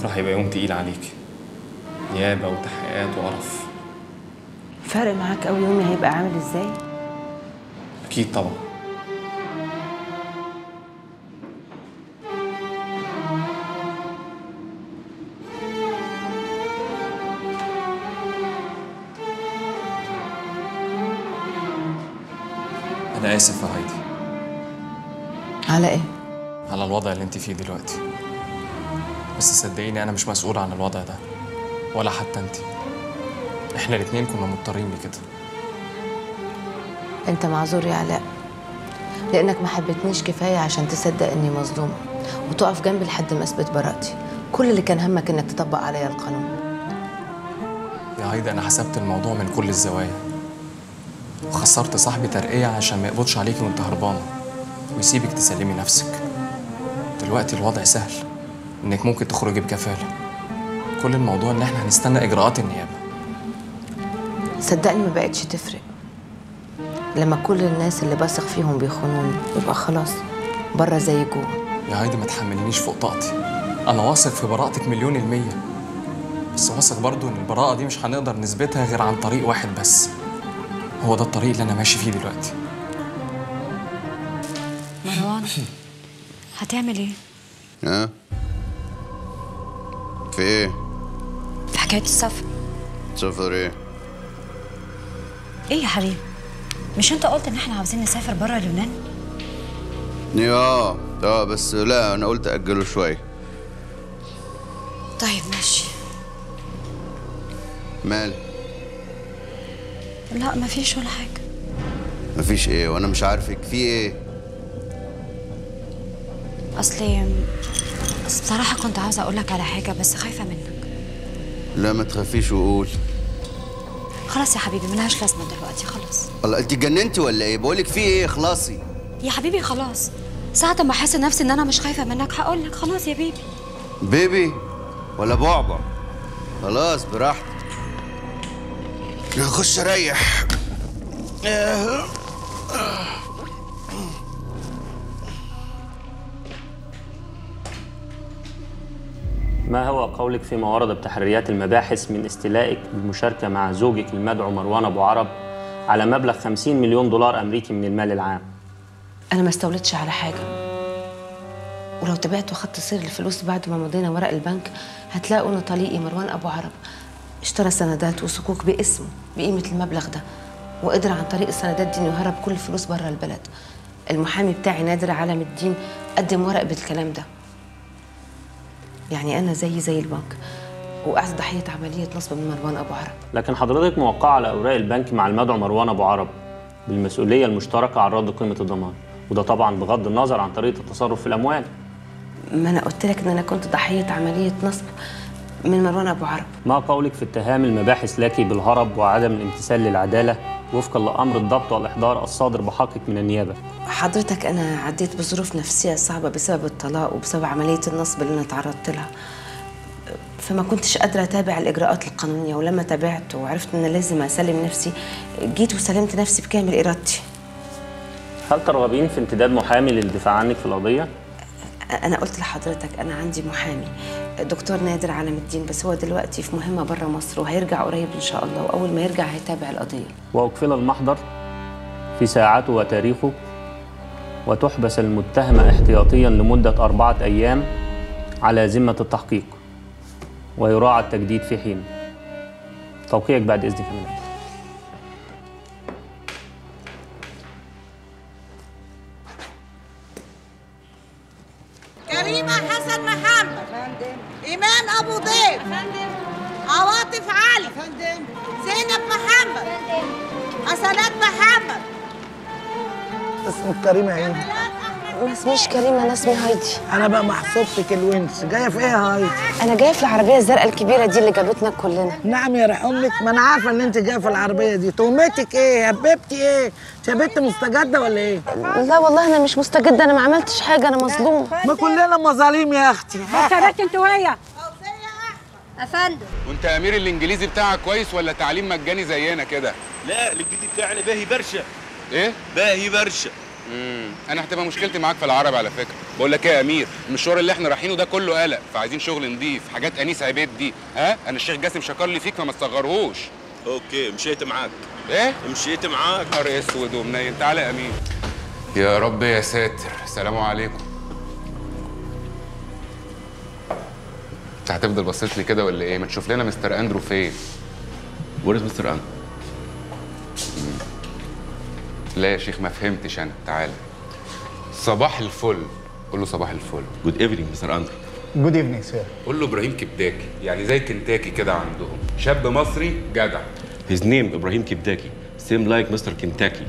بكره هيبقى يوم تقيل عليك نيابه وتحقيقات وقرف فارق معاك قوي يومي هيبقى عامل ازاي اكيد طبعا انا اسف يا هايدي على ايه على الوضع اللي انت فيه دلوقتي بس صدقيني انا مش مسؤول عن الوضع ده ولا حتى انت احنا الاتنين كنا مضطرين لكده انت معذور يا علاء لانك ما حبيتنيش كفايه عشان تصدق اني مظلومه وتقف جنبي لحد ما اثبت براءتي كل اللي كان همك انك تطبق عليا القانون يا هايدي انا حسبت الموضوع من كل الزوايا وخسرت صاحبي ترقية عشان ما يقبضش عليكي وانت هربانة ويسيبك تسلمي نفسك دلوقتي الوضع سهل انك ممكن تخرجي بكفالة كل الموضوع ان احنا هنستنى اجراءات النيابة صدقني ما بقتش تفرق لما كل الناس اللي بثق فيهم بيخونوني يبقى خلاص بره زي جوه يا هايدي ما تحملنيش فوق طاقتي انا واثق في براءتك مليون المية بس واثق برضو ان البراءة دي مش هنقدر نثبتها غير عن طريق واحد بس هو ده الطريق اللي انا ماشي فيه دلوقتي مروان هتعمل ايه؟ ها في ايه في حكاية السفر سفر ايه ايه يا حبيبي؟ مش انت قلت ان احنا عاوزين نسافر بره لبنان؟ اه اه بس لا انا قلت اجله شويه طيب ماشي مال لا مفيش ولا حاجة مفيش ايه وانا مش عارفك في ايه اصلي أصل بصراحة كنت عاوزة اقول لك على حاجة بس خايفة منك لا ما تخافيش وقول خلاص يا حبيبي ملهاش لازمة دلوقتي خلاص الله انت اتجننتي ولا ايه بقولك في ايه خلاصي يا حبيبي خلاص ساعة ما احس نفسي ان انا مش خايفة منك هقول لك خلاص يا بيبي بيبي ولا بعبع خلاص براحتك نخش اريح ما هو قولك فيما ورد بتحريات المباحث من استيلائك بالمشاركة مع زوجك المدعو مروان أبو عرب على مبلغ 50 مليون دولار أمريكي من المال العام انا ما استولتش على حاجه ولو تابعت وخدت سير الفلوس بعد ما مضينا ورق البنك هتلاقوا ان طليقي مروان ابو عرب اشترى سندات وصكوك باسمه بقيمه المبلغ ده وقدر عن طريق السندات دي انه يهرب كل الفلوس بره البلد المحامي بتاعي نادر علم الدين قدم ورق بالكلام ده يعني انا زي زي البنك وقعت ضحيه عمليه نصب من مروان ابو عرب لكن حضرتك موقعة على أوراق البنك مع المدعو مروان أبو عرب بالمسؤولية المشتركة عن رد قيمة الضمان وده طبعا بغض النظر عن طريقة التصرف في الأموال ما انا قلت لك ان انا كنت ضحيه عمليه نصب من مروان ابو عرب ما قولك في اتهام المباحث لك بالهرب وعدم الامتثال للعدالة وفقا لأمر الضبط والإحضار الصادر بحقك من النيابة حضرتك انا عديت بظروف نفسيه صعبه بسبب الطلاق وبسبب عمليه النصب اللي انا تعرضت لها فما كنتش قادره اتابع الاجراءات القانونيه ولما تابعت وعرفت ان لازم اسلم نفسي جيت وسلمت نفسي بكامل ارادتي هل ترغبين في انتداب محامي للدفاع عنك في القضية؟ انا قلت لحضرتك انا عندي محامي دكتور نادر علم الدين بس هو دلوقتي في مهمه بره مصر وهيرجع قريب ان شاء الله واول ما يرجع هيتابع القضيه وأكفل المحضر في ساعته وتاريخه وتحبس المتهمة احتياطيا لمدة أربعة أيام على ذمة التحقيق ويراعى التجديد في حين توقيعك بعد إذنك يا منى. كريمة حسن محمد إيمان أبو ضيف عواطف علي زينب محمد حسنات محمد اسمك كريمه ايه؟ ما اسميش كريمه انا اسمي هايدي انا بقى محسوبتك الونس جايه في ايه يا هايدي؟ انا جايه في العربيه الزرقاء الكبيره دي اللي جابتنا كلنا نعم يا ريح امك ما انا عارفه ان انت جايه في العربيه دي تهمتك ايه؟ هببتي ايه؟ انت يا بنت مستجده ولا ايه؟ لا والله انا مش مستجده انا ما عملتش حاجه انا مظلوم ما كلنا مظاليم يا اختي ثبت انت وهي وانت يا امير الانجليزي بتاعك كويس ولا تعليم مجاني زينا كده لا الانجليزي بتاعنا باهي برشا ايه باهي برشا امم انا هتبقى مشكلتي معاك في العرب على فكره بقول لك ايه يا امير المشوار اللي احنا رايحينه ده كله قلق فعايزين شغل نضيف حاجات انيس عبيد دي ها انا الشيخ جاسم شكر لي فيك فما تصغرهوش اوكي مشيت معاك ايه مشيت معاك نهار اسود ومنيل تعالى يا امين يا رب يا ساتر سلام عليكم انت هتفضل باصص لي كده ولا ايه ما تشوف لنا مستر اندرو فين وير مستر اندرو لا يا شيخ ما فهمتش انا تعالى صباح الفل قول له صباح الفل جود ايفنينج مستر اندرو Good evening, sir. قول له ابراهيم كبداكي يعني زي كنتاكي كده عندهم شاب مصري جدع His name ابراهيم كبداكي same like مستر كنتاكي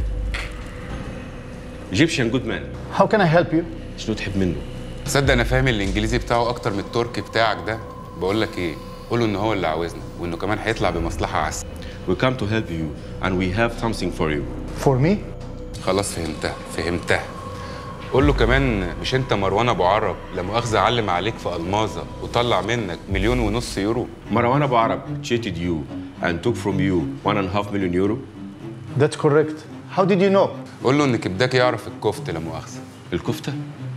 Egyptian good man How can I help you? شنو تحب منه تصدق انا فاهم الانجليزي بتاعه اكتر من التركي بتاعك ده بقول لك ايه قول له ان هو اللي عاوزنا وانه كمان هيطلع بمصلحه عسل We come to help you and we have something for you For me? خلاص فهمتها فهمتها قول له كمان مش انت مروان ابو عرب لا مؤاخذه علم عليك في الماظه وطلع منك مليون ونص يورو مروان ابو عرب cheated you and took from you one and a half million euro That's correct. How did you know? قول له ان كبداك يعرف الكفت لا مؤاخذه الكفته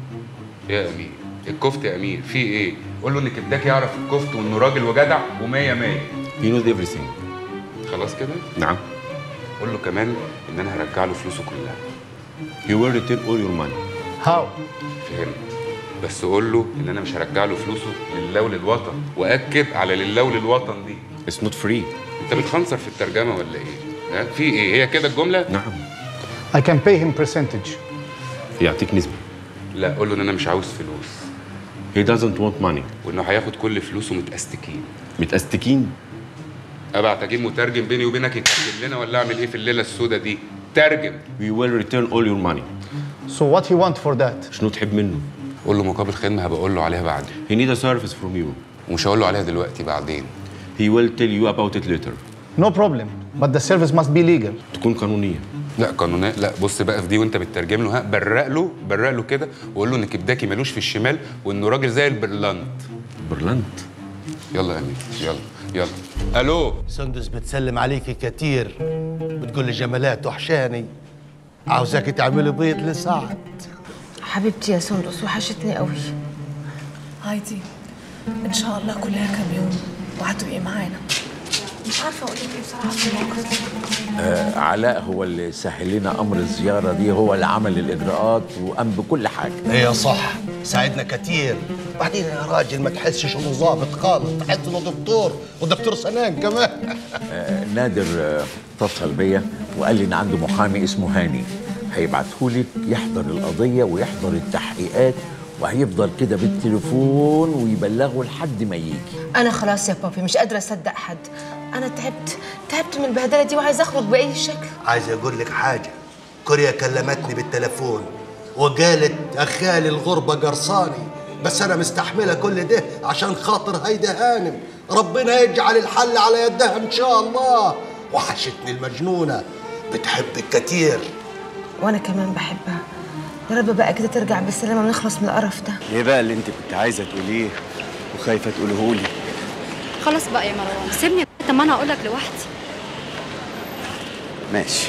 يا امير الكفت يا امير في ايه قول له ان كبداك يعرف الكفت وانه راجل وجدع ومية مية he knows everything خلاص كده نعم قول له كمان ان انا هرجع له فلوسه كلها he will return all your money How? فهمت بس قول له ان انا مش هرجع له فلوسه لله وللوطن واكد على لله وللوطن دي it's not free انت بتخنصر في الترجمه ولا ايه ها في ايه هي كده الجمله نعم I can pay him percentage. يعطيك نسبه لا قول له ان انا مش عاوز فلوس he doesn't want money وانه هياخد كل فلوسه متأستكين متأستكين ابعت اجيب مترجم بيني وبينك يترجم لنا ولا اعمل ايه في الليله السوداء دي ترجم we will return all your money So what he want for that? شنو تحب منه قول له مقابل خدمه هبقى اقول له عليها بعدين he need a service from you ومش هقول له عليها دلوقتي بعدين he will tell you about it later No problem. But the service must be legal. تكون قانونيه لا قانونية لا بص بقى في دي وانت بتترجم له ها برق له برق له كده وقول له ان كبداكي ملوش في الشمال وانه راجل زي البرلنت برلنت يلا يا امين يلا يلا الو سندس بتسلم عليكي كتير بتقول لي جمالات وحشاني عاوزاك تعملي بيض لسعد حبيبتي يا سندس وحشتني قوي هايدي ان شاء الله كلها كام يوم وهتبقي معانا مش عارفه اقول لك ايه بصراحه في الموقف ده آه علاء هو اللي سهل لنا امر الزياره دي هو اللي عمل الاجراءات وقام بكل حاجه ايه صح ساعدنا كتير بعدين يا راجل ما تحسش انه ظابط خالص تحس انه دكتور ودكتور سنان كمان آه نادر آه اتصل بيا وقال لي ان عنده محامي اسمه هاني هيبعتهولك يحضر القضيه ويحضر التحقيقات وهيفضل كده بالتليفون ويبلغه لحد ما يجي انا خلاص يا بابي مش قادره اصدق حد انا تعبت تعبت من البهدله دي وعايزه اخرج باي شكل عايز اقول لك حاجه كوريا كلمتني بالتليفون وقالت اخالي الغربه قرصاني بس انا مستحمله كل ده عشان خاطر هيدا هانم ربنا يجعل الحل على يدها ان شاء الله وحشتني المجنونه بتحبك كتير وانا كمان بحبها يا رب بقى كده ترجع بالسلامه ونخلص من القرف ده ايه بقى اللي انت كنت عايزه تقوليه وخايفه تقوله لي خلاص بقى يا مروان سيبني طب ما انا هقول لك لوحدي ماشي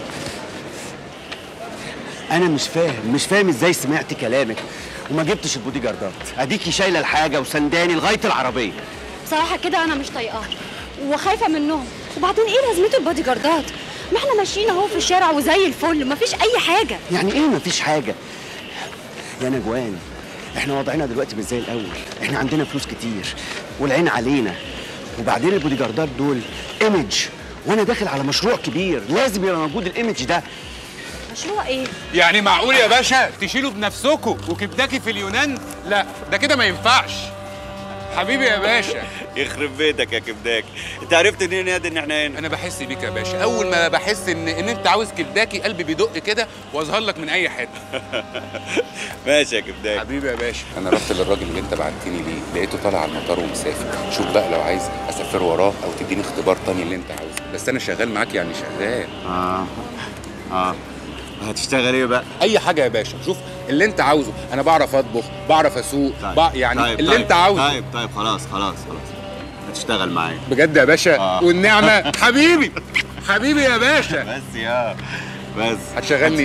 انا مش فاهم مش فاهم ازاي سمعت كلامك وما جبتش البودي جاردات اديكي شايله الحاجه وسنداني لغايه العربيه بصراحه كده انا مش طايقاها وخايفه منهم وبعدين ايه لازمته البادي جاردات ما احنا ماشيين اهو في الشارع وزي الفل مفيش اي حاجه يعني ايه مفيش حاجه يا نجوان احنا وضعنا دلوقتي مش زي الاول احنا عندنا فلوس كتير والعين علينا وبعدين البودي جاردات دول ايمج وانا داخل على مشروع كبير لازم يبقى موجود الايمج ده مشروع ايه يعني معقول يا باشا تشيلوا بنفسكم وكبداكي في اليونان لا ده كده ما ينفعش حبيبي يا باشا يخرب بيتك يا كبداك انت عرفت منين يا ان احنا هنا انا بحس بيك يا باشا اول ما بحس ان ان انت عاوز كبداكي قلبي بيدق كده واظهر لك من اي حته ماشي يا كبداك حبيبي يا باشا انا رحت للراجل اللي انت بعتني ليه لقيته طالع على المطار ومسافر شوف بقى لو عايز اسافر وراه او تديني اختبار تاني اللي انت عاوزه بس انا شغال معاك يعني شغال اه اه هتشتغل ايه بقى اي حاجه يا باشا شوف اللي انت عاوزه انا بعرف اطبخ بعرف اسوق طيب. بع... يعني طيب. اللي طيب. انت عاوزه طيب طيب خلاص خلاص خلاص هتشتغل معايا بجد يا باشا آه. والنعمه حبيبي حبيبي يا باشا بس يا بس هتشغلني ايه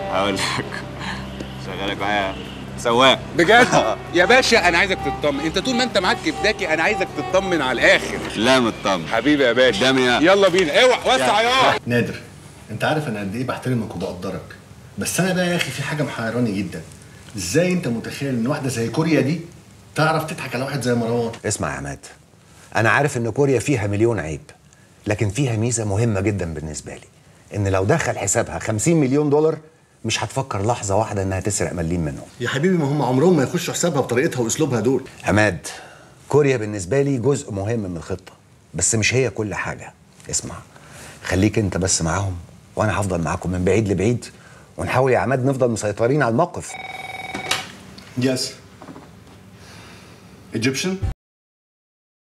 هقول لك شغالك معايا سواق بجد يا باشا انا عايزك تطمن انت طول ما انت معاك كبداكي انا عايزك تطمن على الاخر لا مطمن حبيبي يا باشا يلا بينا اوعى وسع يا نادر انت عارف انا قد ايه بحترمك وبقدرك بس انا بقى يا اخي في حاجه محيراني جدا ازاي انت متخيل ان واحده زي كوريا دي تعرف تضحك على واحد زي مروان اسمع يا عماد انا عارف ان كوريا فيها مليون عيب لكن فيها ميزه مهمه جدا بالنسبه لي ان لو دخل حسابها 50 مليون دولار مش هتفكر لحظه واحده انها تسرق مليم منهم يا حبيبي ما هم عمرهم ما يخشوا حسابها بطريقتها واسلوبها دول عماد كوريا بالنسبه لي جزء مهم من الخطه بس مش هي كل حاجه اسمع خليك انت بس معاهم وانا هفضل معاكم من بعيد لبعيد ونحاول يا عماد نفضل مسيطرين على الموقف يس ايجيبشن